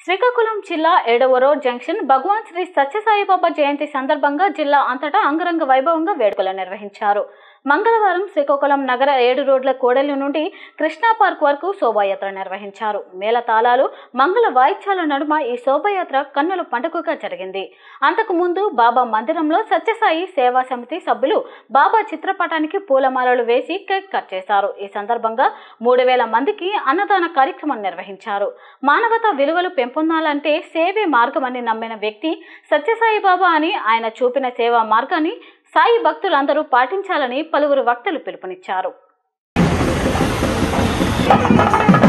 శ్రీకాకుళం జిల్లా ఏడవ road junction Bhagavan Sri Sathya Sai Baba జయంతి సందర్భంగా జిల్లా అంతటా అంగరంగ వైభవంగా వేడుకలు నిర్వహించారు మంగళవారం శ్రీకాకుళం నగర ఏడు రోడ్ల కోడలి నుండి కృష్ణా పార్క్ వరకు శోభాయాత్ర నిర్వహించారు మేళ తాళాలు మంగళ వాయిద్యాల నడుమ ఈ శోభాయాత్ర కన్నుల పండుగగా జరిగింది అంతకు ముందు బాబా మందిరంలో సత్యసాయి సేవా సమితి సభ్యులు బాబా చిత్రపటానికి పూలమాలలు వేసి కేక్ కట్ చేశారు ఈ సందర్భంగా మూడు వేల మందికి అన్నదాన కార్యక్రమం నిర్వహించారు మానవతా విలువలు పెంపొందాలంటే సేవే మార్గమని నమ్మిన వ్యక్తి సత్యసాయి బాబా అని ఆయన చూపిన సేవా మార్గాన్ని సాయి భక్తులందరూ పాటించాలని పలువురు వక్తలు పిలుపునిచ్చారు